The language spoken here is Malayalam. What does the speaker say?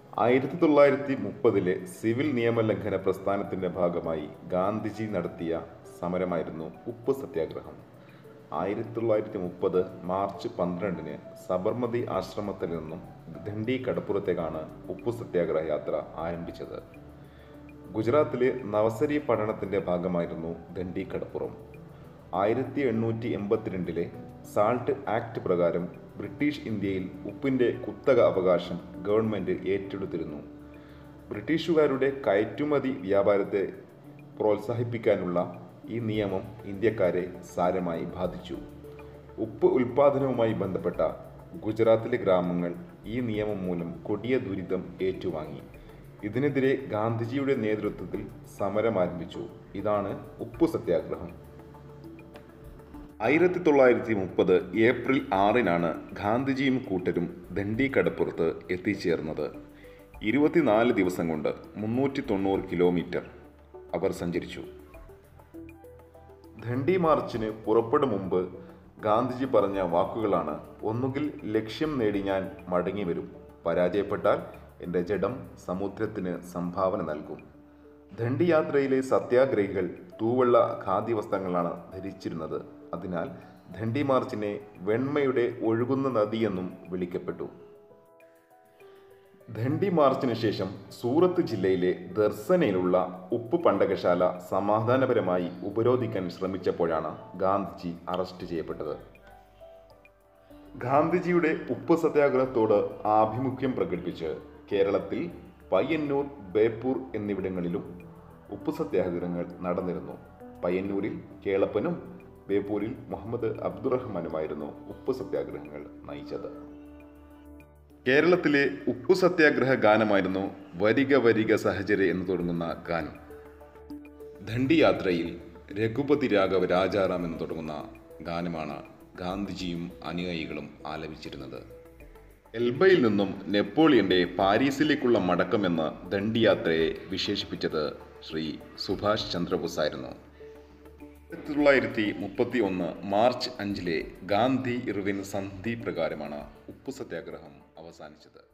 ആയിരത്തി തൊള്ളായിരത്തി മുപ്പതിലെ സിവിൽ നിയമലംഘന പ്രസ്ഥാനത്തിന്റെ ഭാഗമായി ഗാന്ധിജി നടത്തിയ സമരമായിരുന്നു ഉപ്പ് സത്യാഗ്രഹം ആയിരത്തി തൊള്ളായിരത്തി മുപ്പത് മാർച്ച് പന്ത്രണ്ടിന് സബർമതി ആശ്രമത്തിൽ നിന്നും ദണ്ഡി കടപ്പുറത്തേക്കാണ് ഉപ്പു സത്യാഗ്രഹ യാത്ര ആരംഭിച്ചത് ഗുജറാത്തിലെ നവസരി പഠനത്തിന്റെ ഭാഗമായിരുന്നു ദണ്ഡി കടപ്പുറം ആയിരത്തി എണ്ണൂറ്റി എൺപത്തിരണ്ടിലെ സാൾട്ട് ആക്ട് പ്രകാരം ബ്രിട്ടീഷ് ഇന്ത്യയിൽ ഉപ്പിന്റെ കുത്തക അവകാശം ഗവൺമെന്റ് ഏറ്റെടുത്തിരുന്നു ബ്രിട്ടീഷുകാരുടെ കയറ്റുമതി വ്യാപാരത്തെ പ്രോത്സാഹിപ്പിക്കാനുള്ള ഈ നിയമം ഇന്ത്യക്കാരെ സാരമായി ബാധിച്ചു ഉപ്പ് ഉൽപാദനവുമായി ബന്ധപ്പെട്ട ഗുജറാത്തിലെ ഗ്രാമങ്ങൾ ഈ നിയമം മൂലം കൊടിയ ദുരിതം ഏറ്റുവാങ്ങി ഇതിനെതിരെ ഗാന്ധിജിയുടെ നേതൃത്വത്തിൽ സമരം ആരംഭിച്ചു ഇതാണ് ഉപ്പു സത്യാഗ്രഹം ആയിരത്തി തൊള്ളായിരത്തി മുപ്പത് ഏപ്രിൽ ആറിനാണ് ഗാന്ധിജിയും കൂട്ടരും ദണ്ഡി കടപ്പുറത്ത് എത്തിച്ചേർന്നത് ഇരുപത്തിനാല് ദിവസം കൊണ്ട് മുന്നൂറ്റി തൊണ്ണൂറ് കിലോമീറ്റർ അവർ സഞ്ചരിച്ചു ദണ്ഡി മാർച്ചിന് പുറപ്പെടും മുമ്പ് ഗാന്ധിജി പറഞ്ഞ വാക്കുകളാണ് ഒന്നുകിൽ ലക്ഷ്യം നേടി ഞാൻ മടങ്ങി വരും പരാജയപ്പെട്ടാൽ എൻ്റെ ജഡം സമുദ്രത്തിന് സംഭാവന നൽകും ദണ്ഡി യാത്രയിലെ സത്യാഗ്രഹികൾ തൂവെള്ള ഖാദി വസ്ത്രങ്ങളാണ് ധരിച്ചിരുന്നത് അതിനാൽ ദണ്ഡി മാർച്ചിനെ വെണ്മയുടെ ഒഴുകുന്ന നദിയെന്നും വിളിക്കപ്പെട്ടു ദണ്ഡി മാർച്ചിന് ശേഷം സൂറത്ത് ജില്ലയിലെ ദർസനയിലുള്ള ഉപ്പ് പണ്ടകശാല സമാധാനപരമായി ഉപരോധിക്കാൻ ശ്രമിച്ചപ്പോഴാണ് ഗാന്ധിജി അറസ്റ്റ് ചെയ്യപ്പെട്ടത് ഗാന്ധിജിയുടെ ഉപ്പ് സത്യാഗ്രഹത്തോട് ആഭിമുഖ്യം പ്രകടിപ്പിച്ച് കേരളത്തിൽ പയ്യന്നൂർ ബേപ്പൂർ എന്നിവിടങ്ങളിലും ഉപ്പ് സത്യാഗ്രഹങ്ങൾ നടന്നിരുന്നു പയ്യന്നൂരിൽ കേളപ്പനും ബേപ്പൂരിൽ മുഹമ്മദ് അബ്ദുറഹ്മാനുമായിരുന്നു ഉപ്പ് സത്യാഗ്രഹങ്ങൾ നയിച്ചത് കേരളത്തിലെ ഉപ്പു സത്യാഗ്രഹ ഗാനമായിരുന്നു വരിക വരിക സഹചര്യ എന്ന് തുടങ്ങുന്ന ഗാനം ദണ്ഡി യാത്രയിൽ രഘുപതി രാഘവ രാജാറാം എന്ന് തുടങ്ങുന്ന ഗാനമാണ് ഗാന്ധിജിയും അനുയായികളും ആലപിച്ചിരുന്നത് എൽബയിൽ നിന്നും നെപ്പോളിയന്റെ പാരീസിലേക്കുള്ള മടക്കമെന്ന് ദണ്ഡി യാത്രയെ വിശേഷിപ്പിച്ചത് ശ്രീ സുഭാഷ് ചന്ദ്രബോസ് ആയിരുന്നു ആയിരത്തി തൊള്ളായിരത്തി മുപ്പത്തി ഒന്ന് മാർച്ച് അഞ്ചിലെ ഗാന്ധി ഇർവിൻ സന്ധി പ്രകാരമാണ് ഉപ്പു സത്യാഗ്രഹം അവസാനിച്ചത്